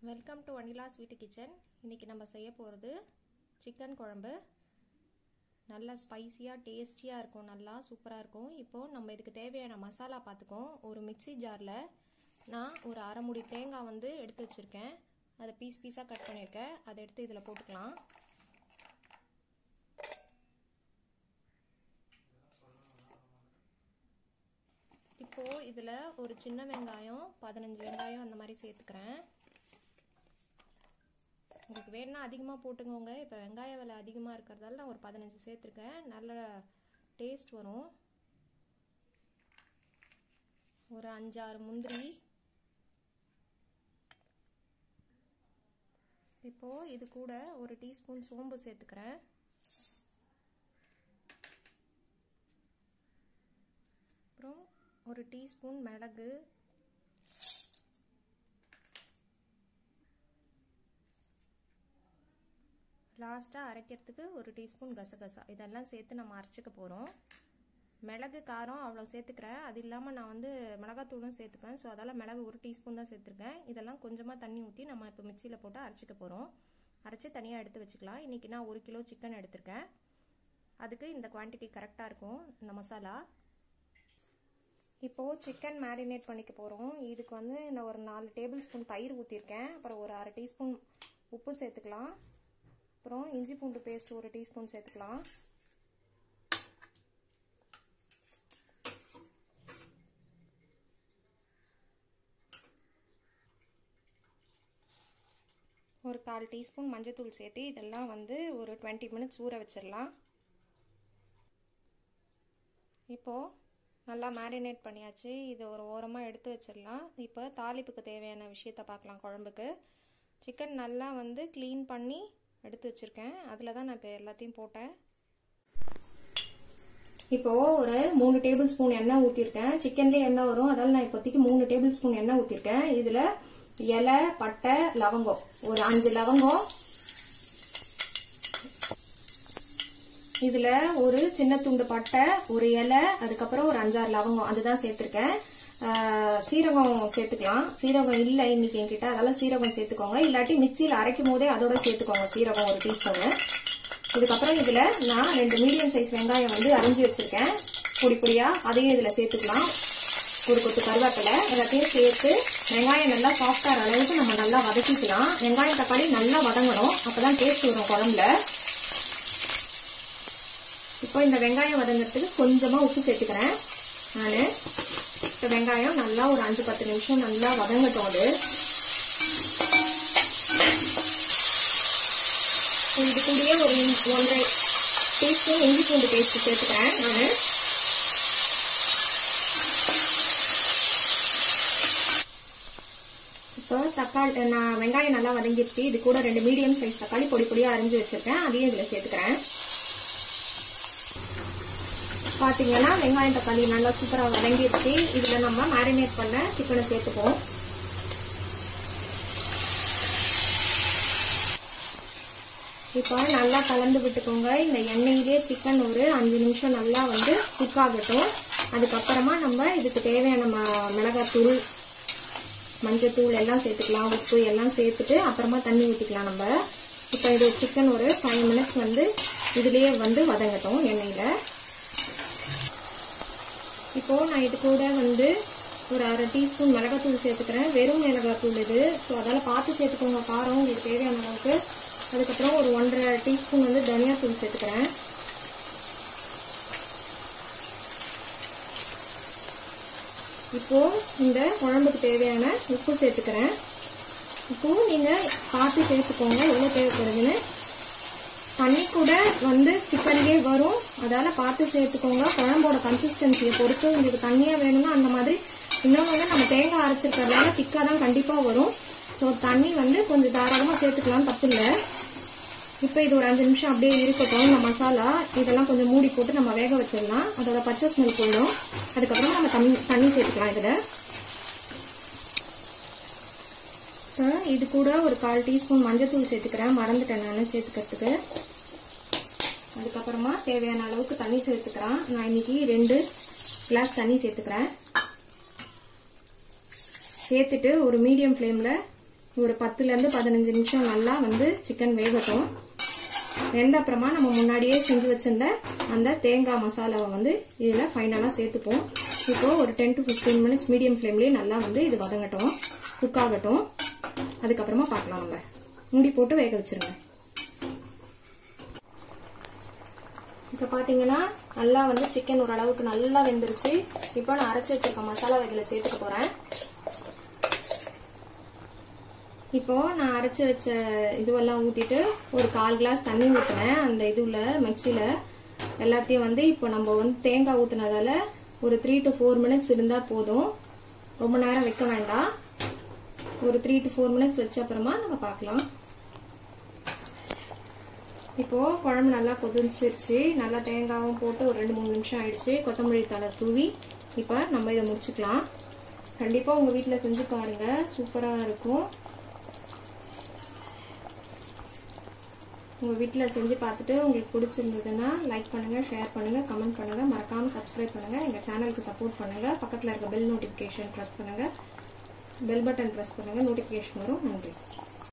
welcome to வனிலாஸ் வீட்டு kitchen இன்றைக்கி நம்ம செய்ய போகிறது சிக்கன் குழம்பு நல்லா ஸ்பைசியாக டேஸ்டியாக இருக்கும் நல்லா சூப்பராக இருக்கும் இப்போது நம்ம இதுக்கு தேவையான மசாலா பார்த்துக்கோம் ஒரு மிக்சி ஜாரில் நான் ஒரு அரை முடி தேங்காய் வந்து எடுத்து வச்சுருக்கேன் அதை பீஸ் பீஸாக கட் பண்ணியிருக்கேன் அதை எடுத்து இதில் போட்டுக்கலாம் இப்போது இதில் ஒரு சின்ன வெங்காயம் பதினஞ்சு வெங்காயம் அந்த மாதிரி சேர்த்துக்கிறேன் உங்களுக்கு வேணும்னா அதிகமாக போட்டுக்கோங்க இப்போ வெங்காய விலை அதிகமாக இருக்கிறதால நான் ஒரு பதினஞ்சு சேர்த்துருக்கேன் நல்ல டேஸ்ட் வரும் ஒரு அஞ்சாறு முந்திரி இப்போது இது கூட ஒரு டீஸ்பூன் சோம்பு சேர்த்துக்கிறேன் அப்புறம் ஒரு டீஸ்பூன் மிளகு லாஸ்ட்டாக அரைக்கிறதுக்கு ஒரு டீஸ்பூன் கசகசா இதெல்லாம் சேர்த்து நம்ம அரைச்சிக்க போகிறோம் மிளகு காரம் அவ்வளோ சேர்த்துக்கிறேன் அது இல்லாமல் நான் வந்து மிளகாத்தூளும் சேர்த்துப்பேன் ஸோ அதால் மிளகு ஒரு டீஸ்பூன் தான் சேர்த்துருக்கேன் இதெல்லாம் கொஞ்சமாக தண்ணி ஊற்றி நம்ம இப்போ மிக்சியில் போட்டு அரைச்சிக்க போகிறோம் அரைச்சி தனியாக எடுத்து வச்சுக்கலாம் இன்றைக்கி நான் ஒரு கிலோ சிக்கன் எடுத்திருக்கேன் அதுக்கு இந்த குவான்டிட்டி கரெக்டாக இருக்கும் இந்த மசாலா இப்போது சிக்கன் மேரினேட் பண்ணிக்க போகிறோம் இதுக்கு வந்து நான் ஒரு நாலு டேபிள் ஸ்பூன் தயிர் ஊற்றிருக்கேன் அப்புறம் ஒரு அரை டீஸ்பூன் உப்பு சேர்த்துக்கலாம் அப்புறம் இஞ்சி பூண்டு பேஸ்ட் ஒரு டீஸ்பூன் சேர்த்துக்கலாம் ஒரு கால் டீஸ்பூன் மஞ்சத்தூள் சேர்த்து இதெல்லாம் வந்து ஒரு டுவெண்ட்டி மினிட்ஸ் ஊற வச்சிடலாம் இப்போது நல்லா மேரினேட் பண்ணியாச்சு இதை ஒரு ஓரமாக எடுத்து வச்சிடலாம் இப்போ தாளிப்புக்கு தேவையான விஷயத்த பார்க்கலாம் குழம்புக்கு சிக்கன் நல்லா வந்து க்ளீன் பண்ணி எடுத்து வச்சுருக்கேன் அதில் தான் நான் இப்போ எல்லாத்தையும் போட்டேன் இப்போது ஒரு மூணு டேபிள் ஸ்பூன் எண்ணெய் ஊற்றிருக்கேன் சிக்கன்லேயே எண்ணெய் வரும் அதால் நான் இப்போதைக்கு மூணு டேபிள் ஸ்பூன் எண்ணெய் ஊற்றிருக்கேன் இதில் இலை பட்டை லவங்கம் ஒரு அஞ்சு லவங்கம் இதுல ஒரு சின்ன துண்டு பட்டை ஒரு இலை அதுக்கப்புறம் ஒரு அஞ்சாறு லவங்கம் அதுதான் சேர்த்திருக்கேன் சீரகம் சேர்த்துக்கலாம் சீரகம் இல்லை இன்னைக்கு என்கிட்ட அதெல்லாம் சீரகம் சேர்த்துக்கோங்க இல்லாட்டி மிக்சியில் அரைக்கும் போதே அதோட சேர்த்துக்கோங்க சீரகம் ஒரு டீஸ்பூனு இதுக்கப்புறம் இதுல நான் ரெண்டு மீடியம் சைஸ் வெங்காயம் வந்து அரிஞ்சு வச்சிருக்கேன் பொடி பொடியா அதையும் இதுல சேர்த்துக்கலாம் ஒரு கொத்து கருவேப்பிலை எல்லாத்தையும் சேர்த்து வெங்காயம் நல்லா சாஃப்டாகிற அளவுக்கு நம்ம நல்லா வதக்கிக்கலாம் வெங்காயம் தக்காளி நல்லா வதங்கணும் அப்பதான் டேஸ்ட் வரும் குழம்புல இப்போ இந்த வெங்காயம் வதங்கிறதுக்கு கொஞ்சமாக உப்பு சேர்த்துக்கிறேன் நான் இப்போ வெங்காயம் நல்லா ஒரு அஞ்சு பத்து நிமிஷம் நல்லா வதங்கட்டும் அது இது கூடயே ஒரு ஒன்றரை டீஸ்பூன் இஞ்சி பூண்டு பேஸ்ட் சேர்த்துக்கிறேன் நான் இப்போ தக்காளி நான் வெங்காயம் நல்லா வதங்கிடுச்சு இது கூட ரெண்டு மீடியம் சைஸ் தக்காளி பொடி பொடியாக அரிஞ்சு வச்சிருக்கேன் அதையும் இதில் சேர்த்துக்கிறேன் பார்த்தீங்கன்னா வெங்காயம் தக்காளி நல்லா சூப்பராக வதங்கிடுச்சு இதில் நம்ம மேரினேட் பண்ண சிக்கனை சேர்த்துப்போம் இப்போ நல்லா கலந்து விட்டுக்கோங்க இந்த எண்ணெயிலே சிக்கன் ஒரு அஞ்சு நிமிஷம் நல்லா வந்து குக் ஆகட்டும் அதுக்கப்புறமா நம்ம இதுக்கு தேவையான நம்ம மிளகாத்தூள் மஞ்சத்தூள் எல்லாம் சேர்த்துக்கலாம் உப்பு எல்லாம் சேர்த்துட்டு அப்புறமா தண்ணி ஊற்றிக்கலாம் நம்ம இப்போ இது சிக்கன் ஒரு ஃபைவ் மினிட்ஸ் வந்து இதுலேயே வந்து வதங்கட்டும் எண்ணெயில் இப்போ நான் இது கூட வந்து ஒரு அரை டீஸ்பூன் மிளகாத்தூள் சேர்த்துக்கிறேன் வெறும் மிளகாத்தூள் இது ஸோ அதால் பார்த்து சேர்த்துக்கோங்க காரம் உங்களுக்கு தேவையான அளவுக்கு அதுக்கப்புறம் ஒரு ஒன்றரை டீஸ்பூன் வந்து தனியாத்தூள் சேர்த்துக்கிறேன் இப்போ இந்த குழம்புக்கு தேவையான உப்பு சேர்த்துக்கிறேன் இப்போ நீங்கள் பார்த்து சேர்த்துக்கோங்க எவ்வளோ தேவைப்படுதுன்னு தண்ணி கூட வந்து சிக்கன்லேயே வரும் அதால் பார்த்து சேர்த்துக்கோங்க குழம்போட கன்சிஸ்டன்சியை பொறுத்து உங்களுக்கு தண்ணியாக வேணும்னா அந்த மாதிரி இன்னொன்று வந்து நம்ம தேங்காய் அரைச்சிருக்கிறதுனால திக்காக தான் கண்டிப்பாக வரும் ஸோ தண்ணி வந்து கொஞ்சம் தாராளமாக சேர்த்துக்கலாம் தப்பு இல்லை இப்போ இது ஒரு அஞ்சு நிமிஷம் அப்படியே இருக்கட்டும் இந்த மசாலா இதெல்லாம் கொஞ்சம் மூடி போட்டு நம்ம வேக வச்சிடலாம் அதோட பச்சை ஸ்மெல் போயிடும் அதுக்கப்புறம் நம்ம தண்ணி தண்ணி சேர்த்துக்கலாம் இதில் இப்போ இது கூட ஒரு கால் டீஸ்பூன் மஞ்சத்தூள் சேர்த்துக்கிறேன் மறந்துட்டேன் நான் சேர்த்துக்கிறதுக்கு அதுக்கப்புறமா தேவையான அளவுக்கு தண்ணி சேர்த்துக்கிறேன் நான் இன்னைக்கு ரெண்டு கிளாஸ் தண்ணி சேர்த்துக்கிறேன் சேர்த்துட்டு ஒரு மீடியம் ஃப்ளேமில் ஒரு பத்துலேருந்து பதினஞ்சு நிமிஷம் நல்லா வந்து சிக்கன் வேகட்டும் வெந்த அப்புறமா நம்ம முன்னாடியே செஞ்சு வச்சிருந்த அந்த தேங்காய் மசாலாவை வந்து இதில் ஃபைனலாக சேர்த்துப்போம் இப்போ ஒரு ten to fifteen minutes medium ஃப்ளேம்லேயே நல்லா வந்து இது வதங்கட்டும் குக் ஆகட்டும் அதுக்கப்புறமா பார்க்கலாம் நம்ம மூடி போட்டு வேக வச்சிருங்க இப்போ பார்த்தீங்கன்னா நல்லா வந்து சிக்கன் ஓரளவுக்கு நல்லா வெந்துருச்சு இப்போ நான் அரைச்சி வச்சிருக்க மசாலா இதில் சேர்த்துக்க போகிறேன் இப்போ நான் அரைச்சி வச்ச இதுவெல்லாம் ஊற்றிட்டு ஒரு கால் கிளாஸ் தண்ணி ஊற்றினேன் அந்த இதுல மிக்சியில் எல்லாத்தையும் வந்து இப்போ நம்ம வந்து தேங்காய் ஊற்றினதால ஒரு த்ரீ டு ஃபோர் மினிட்ஸ் இருந்தால் போதும் ரொம்ப நேரம் வைக்க வேண்டாம் ஒரு த்ரீ டு ஃபோர் மினிட்ஸ் வச்ச அப்புறமா நம்ம பார்க்கலாம் இப்போ குழம்பு நல்லா கொதிச்சிருச்சு நல்லா தேங்காவும் போட்டு ஒரு ரெண்டு மூணு நிமிஷம் ஆயிடுச்சு கொத்தமல்லி தலை தூவி இப்போ நம்ம இதை முடிச்சுக்கலாம் கண்டிப்பாக உங்கள் வீட்டில் செஞ்சு பாருங்க சூப்பராக இருக்கும் உங்கள் வீட்டில் செஞ்சு பார்த்துட்டு உங்களுக்கு பிடிச்சிருந்ததுன்னா லைக் பண்ணுங்கள் ஷேர் பண்ணுங்கள் கமெண்ட் பண்ணுங்கள் மறக்காமல் சப்ஸ்கிரைப் பண்ணுங்கள் எங்கள் சேனலுக்கு சப்போர்ட் பண்ணுங்கள் பக்கத்தில் இருக்க பெல் நோட்டிஃபிகேஷன் ப்ரெஸ் பண்ணுங்கள் பெல் பட்டன் ப்ரெஸ் பண்ணுங்கள் நோட்டிஃபிகேஷன் வரும் நன்றி